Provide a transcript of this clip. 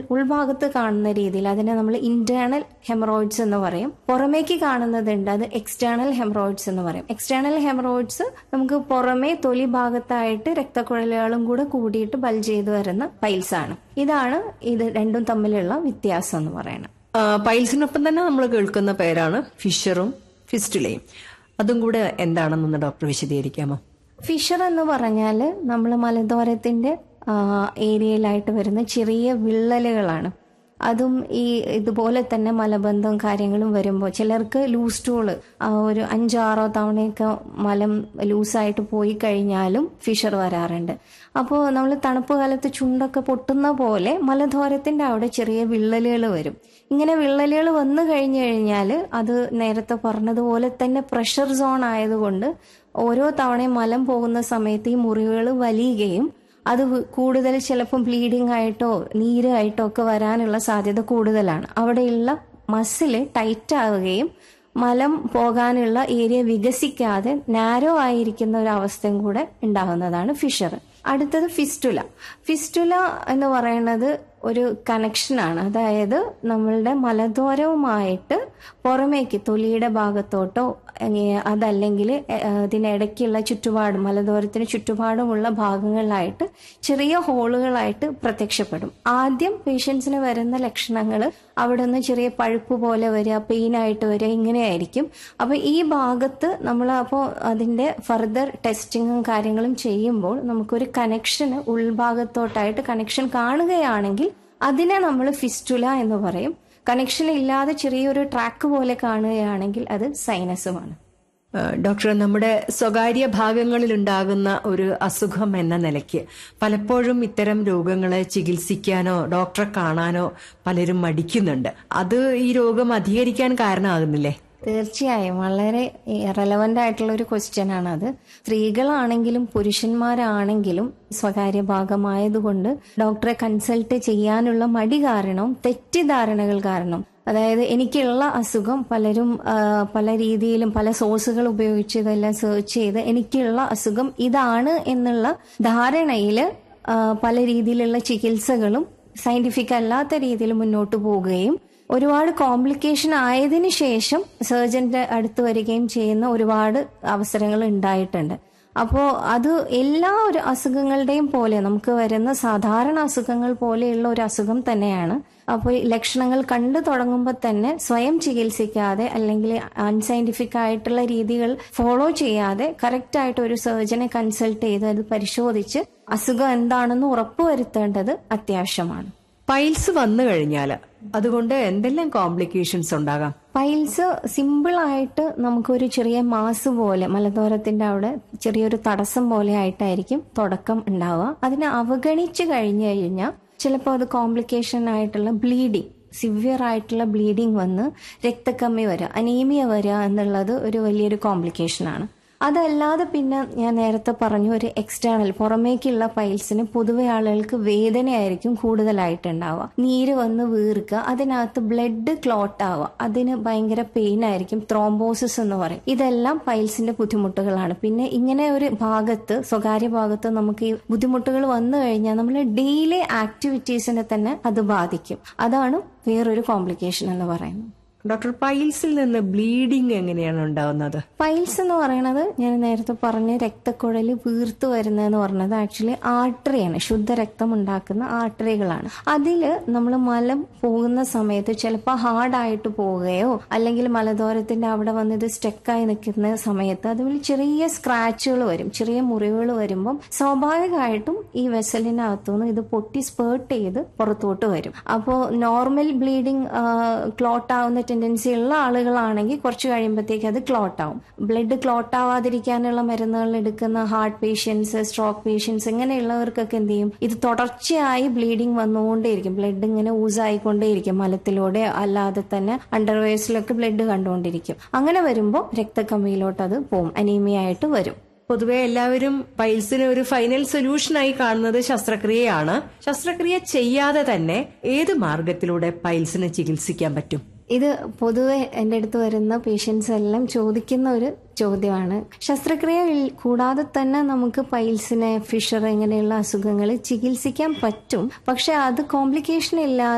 ഉൾഭാഗത്ത് കാണുന്ന രീതിയിൽ അതിനെ നമ്മൾ ഇന്റേണൽ ഹെമറോയിഡ്സ് എന്ന് പറയും പുറമേക്ക് കാണുന്നതുണ്ട് അത് എക്സ്റ്റേണൽ ഹെമറോയിഡ്സ് എന്ന് പറയും എക്സ്റ്റേണൽ ഹെമറോയിഡ്സ് നമുക്ക് പുറമേ തൊലി ഭാഗത്തായിട്ട് രക്തക്കുഴലുകളും കൂടെ കൂടിയിട്ട് ബൾജ് ചെയ്ത് വരുന്ന പൈൽസ് ആണ് ഇതാണ് ഇത് രണ്ടും തമ്മിലുള്ള വ്യത്യാസം എന്ന് പറയുന്നത് ആ, പൈൽസിനൊപ്പം തന്നെ നമ്മൾ കേൾക്കുന്ന പേരാണ് ഫിഷറും ഫിസ്റ്റുലയും അതും കൂടെ എന്താണെന്നൊന്ന് ഡോക്ടർ വിശദീകരിക്കാമോ ഫിഷർ എന്ന് പറഞ്ഞാൽ നമ്മൾ മലദ്വാരത്തിന്റെ ആ, ഏരിയയിലായിട്ട് വരുന്ന ചെറിയ വിള്ളലുകളാണ് അതും ഈ ഇതുപോലെ തന്നെ മലബന്ധം കാര്യങ്ങളും വരുമ്പോൾ ചിലർക്ക് ലൂസ് ടൂള് ഒരു അഞ്ചാറോ തവണയൊക്കെ മലം ലൂസായിട്ട് പോയി കഴിഞ്ഞാലും ഫിഷർ വരാറുണ്ട് അപ്പോൾ നമ്മൾ തണുപ്പ് കാലത്ത് ചുണ്ടൊക്കെ പൊട്ടുന്ന പോലെ മലദ്വാരത്തിന്റെ അവിടെ ചെറിയ വിള്ളലുകൾ വരും ഇങ്ങനെ വിള്ളലുകൾ വന്നു കഴിഞ്ഞു കഴിഞ്ഞാൽ അത് നേരത്തെ പറഞ്ഞതുപോലെ തന്നെ പ്രഷർ സോൺ ആയതുകൊണ്ട് ഓരോ തവണയും മലം പോകുന്ന സമയത്ത് ഈ മുറിവുകൾ വലിയുകയും അത് വ- കൂടുതൽ ചിലപ്പം ബ്ലീഡിംഗ് ആയിട്ടോ നീരായിട്ടോ ഒക്കെ വരാനുള്ള സാധ്യത കൂടുതലാണ് അവിടെയുള്ള മസില് ടൈറ്റ് ആവുകയും മലം പോകാനുള്ള ഏരിയ വികസിക്കാതെ നാരോ ആയിരിക്കുന്ന ഒരു അവസ്ഥയും കൂടെ ഉണ്ടാകുന്നതാണ് ഫിഷർ അടുത്തത് ഫിസ്റ്റുല ഫിസ്റ്റുല എന്ന് പറയുന്നത് ഒരു കണക്ഷനാണ് അതായത് നമ്മളുടെ മലദ്വാരവുമായിട്ട് പുറമേക്ക് തൊലിയുടെ ഭാഗത്തോട്ടോ ഏ, അതല്ലെങ്കിൽ ഏ, അതിനിടയ്ക്കുള്ള ചുറ്റുപാടും മലദ്വാരത്തിന് ചുറ്റുപാടുമുള്ള ഭാഗങ്ങളിലായിട്ട് ചെറിയ ഹോളുകളായിട്ട് പ്രത്യക്ഷപ്പെടും ആദ്യം പേഷ്യൻസിന് വരുന്ന ലക്ഷണങ്ങൾ അവിടെ നിന്ന് ചെറിയ പഴുപ്പ് പോലെ വരിക പെയിൻ ആയിട്ട് വരിക ഇങ്ങനെയായിരിക്കും അപ്പൊ ഈ ഭാഗത്ത് നമ്മൾ അപ്പോൾ അതിന്റെ ഫർദർ ടെസ്റ്റിങ്ങും കാര്യങ്ങളും ചെയ്യുമ്പോൾ നമുക്കൊരു കണക്ഷന് ഉൾഭാഗത്തോട്ടായിട്ട് കണക്ഷൻ കാണുകയാണെങ്കിൽ അതിനെ നമ്മൾ ഫിസ്റ്റുല എന്ന് പറയും കണക്ഷൻ ഇല്ലാതെ ചെറിയൊരു ട്രാക്ക് പോലെ കാണുകയാണെങ്കിൽ അത് സൈനസുമാണ് ആ, ഡോക്ടർ നമ്മുടെ സ്വകാര്യ ഭാഗങ്ങളിൽ ഉണ്ടാകുന്ന ഒരു അസുഖം എന്ന നിലയ്ക്ക് പലപ്പോഴും ഇത്തരം രോഗങ്ങളെ ചികിത്സിക്കാനോ ഡോക്ടറെ കാണാനോ പലരും മടിക്കുന്നുണ്ട് അത് ഈ രോഗം അധികരിക്കാൻ കാരണമാകുന്നില്ലേ തീർച്ചയായും വളരെ റെലവന്റ് ആയിട്ടുള്ള ഒരു ക്വസ്റ്റ്യൻ ആണ് അത് സ്ത്രീകളാണെങ്കിലും പുരുഷന്മാരാണെങ്കിലും സ്വകാര്യ ഭാഗമായതുകൊണ്ട് ഡോക്ടറെ കൺസൾട്ട് ചെയ്യാനുള്ള മടി കാരണവും തെറ്റിദ്ധാരണകൾ കാരണം അതായത് എനിക്കുള്ള അസുഖം പലരും ആ, പല രീതിയിലും പല സോഴ്സുകൾ ഉപയോഗിച്ച് ഇതെല്ലാം സെർച്ച് ചെയ്ത് എനിക്കുള്ള അസുഖം ഇതാണ് എന്നുള്ള ധാരണയിൽ പല രീതിയിലുള്ള ചികിത്സകളും സയന്റിഫിക് അല്ലാത്ത രീതിയിൽ മുന്നോട്ട് പോവുകയും ഒരുപാട് കോംപ്ലിക്കേഷൻ ആയതിനു ശേഷം സർജന്റെ അടുത്ത് വരികയും ചെയ്യുന്ന ഒരുപാട് അവസരങ്ങൾ ഉണ്ടായിട്ടുണ്ട് അപ്പോൾ അത് എല്ലാ ഒരു അസുഖങ്ങളുടെയും പോലെ നമുക്ക് വരുന്ന സാധാരണ അസുഖങ്ങൾ പോലെയുള്ള ഒരു അസുഖം തന്നെയാണ് അപ്പോൾ ഈ ലക്ഷണങ്ങൾ കണ്ടു തുടങ്ങുമ്പോൾ തന്നെ സ്വയം ചികിത്സിക്കാതെ അല്ലെങ്കിൽ അൺസയന്റിഫിക് ആയിട്ടുള്ള രീതികൾ ഫോളോ ചെയ്യാതെ കറക്റ്റ് ആയിട്ട് ഒരു സർജനെ കൺസൾട്ട് ചെയ്ത് അത് പരിശോധിച്ച് അസുഖം എന്താണെന്ന് ഉറപ്പുവരുത്തേണ്ടത് അത്യാവശ്യമാണ് പൈൽസ് വന്നു കഴിഞ്ഞാൽ അതുകൊണ്ട് എന്തെല്ലാം കോംപ്ലിക്കേഷൻസ് ഉണ്ടാകാം പൈൽസ് സിമ്പിൾ ആയിട്ട് നമുക്കൊരു ചെറിയ മാസ് പോലെ മലദ്വാരത്തിന്റെ അവിടെ ചെറിയൊരു തടസ്സം പോലെ ആയിട്ടായിരിക്കും തുടക്കം ഉണ്ടാവുക അതിനെ അവഗണിച്ച് കഴിഞ്ഞു കഴിഞ്ഞാൽ ചിലപ്പോൾ അത് കോംപ്ലിക്കേഷൻ ആയിട്ടുള്ള ബ്ലീഡിങ് സിവിയർ ആയിട്ടുള്ള ബ്ലീഡിങ് വന്ന് രക്തക്കമ്മി വരിക അനീമിയ വരിക എന്നുള്ളത് ഒരു വലിയൊരു കോംപ്ലിക്കേഷൻ ആണ് അതല്ലാതെ പിന്നെ ഞാൻ നേരത്തെ പറഞ്ഞു ഒരു എക്സ്റ്റേണൽ പുറമേക്കുള്ള പൈൽസിന് പൊതുവെ ആളുകൾക്ക് വേദനയായിരിക്കും കൂടുതലായിട്ടുണ്ടാവുക നീര് വന്ന് വീർക്കുക അതിനകത്ത് ബ്ലഡ് ക്ലോട്ട് ആവുക അതിന് ഭയങ്കര പെയിൻ ആയിരിക്കും ത്രോംബോസിസ് എന്ന് പറയും ഇതെല്ലാം പൈൽസിന്റെ ബുദ്ധിമുട്ടുകളാണ് പിന്നെ ഇങ്ങനെ ഒരു ഭാഗത്ത് സ്വകാര്യ ഭാഗത്ത് നമുക്ക് ഈ ബുദ്ധിമുട്ടുകൾ വന്നു കഴിഞ്ഞാൽ നമ്മൾ ഡെയിലി ആക്ടിവിറ്റീസിനെ തന്നെ അത് ബാധിക്കും അതാണ് വേറൊരു കോംപ്ലിക്കേഷൻ എന്ന് പറയുന്നത് ഡോക്ടർ പൈൽസിൽ നിന്ന് ബ്ലീഡിംഗ് എങ്ങനെയാണ് ഉണ്ടാവുന്നത് പൈൽസ് എന്ന് പറയുന്നത് ഞാൻ നേരത്തെ പറഞ്ഞ രക്തക്കുഴല് വീർത്തു വരുന്നതെന്ന് പറഞ്ഞത് ആക്ച്വലി ആർട്ടറിയാണ് ശുദ്ധരക്തം ഉണ്ടാക്കുന്ന ആർട്ടറികളാണ് അതിൽ നമ്മൾ മലം പോകുന്ന സമയത്ത് ചിലപ്പോൾ ഹാർഡായിട്ട് പോവുകയോ അല്ലെങ്കിൽ മലദ്വാരത്തിന്റെ അവിടെ വന്ന് ഇത് സ്റ്റക്കായി നിൽക്കുന്ന സമയത്ത് അതുപോലെ ചെറിയ സ്ക്രാച്ചുകൾ വരും ചെറിയ മുറിവുകൾ വരുമ്പം സ്വാഭാവികമായിട്ടും ഈ വെസലിനകത്തുനിന്ന് ഇത് പൊട്ടി സ്പേർട്ട് ചെയ്ത് പുറത്തോട്ട് വരും അപ്പോൾ നോർമൽ ബ്ലീഡിങ് ക്ലോട്ട് ആവുന്ന ടെൻഡൻസി ഉള്ള ആളുകളാണെങ്കിൽ കുറച്ച് കഴിയുമ്പോഴത്തേക്ക് അത് ക്ലോട്ട് ആവും ബ്ലഡ് ക്ലോട്ട് ആവാതിരിക്കാനുള്ള മരുന്നുകൾ എടുക്കുന്ന ഹാർട്ട് പേഷ്യൻസ് സ്ട്രോക്ക് പേഷ്യൻസ് ഇങ്ങനെയുള്ളവർക്കൊക്കെ എന്ത് ചെയ്യും ഇത് തുടർച്ചയായി ബ്ലീഡിങ് വന്നുകൊണ്ടേയിരിക്കും ബ്ലഡ് ഇങ്ങനെ ഊസായിക്കൊണ്ടേയിരിക്കും മലത്തിലൂടെ അല്ലാതെ തന്നെ അണ്ടർവേഴ്സിലൊക്കെ ബ്ലഡ് കണ്ടുകൊണ്ടിരിക്കും അങ്ങനെ വരുമ്പോൾ രക്തക്കമ്മിയിലോട്ട് അത് പോവും അനീമിയ ആയിട്ട് വരും പൊതുവെ എല്ലാവരും പൈൽസിന് ഒരു ഫൈനൽ സൊല്യൂഷനായി കാണുന്നത് ശസ്ത്രക്രിയയാണ് ശസ്ത്രക്രിയ ചെയ്യാതെ തന്നെ ഏത് മാർഗത്തിലൂടെ പൈൽസിന് ചികിത്സിക്കാൻ പറ്റും ഇത് പൊതുവെ എൻ്റെ അടുത്ത് വരുന്ന പേഷ്യൻസ് എല്ലാം ചോദിക്കുന്ന ഒരു ചോദ്യമാണ് ശസ്ത്രക്രിയ ഇൽ- കൂടാതെ തന്നെ നമുക്ക് പൈൽസിനെ ഫിഷർ ഇങ്ങനെയുള്ള അസുഖങ്ങൾ ചികിത്സിക്കാൻ പറ്റും പക്ഷെ അത് കോംപ്ലിക്കേഷൻ ഇല്ലാതെ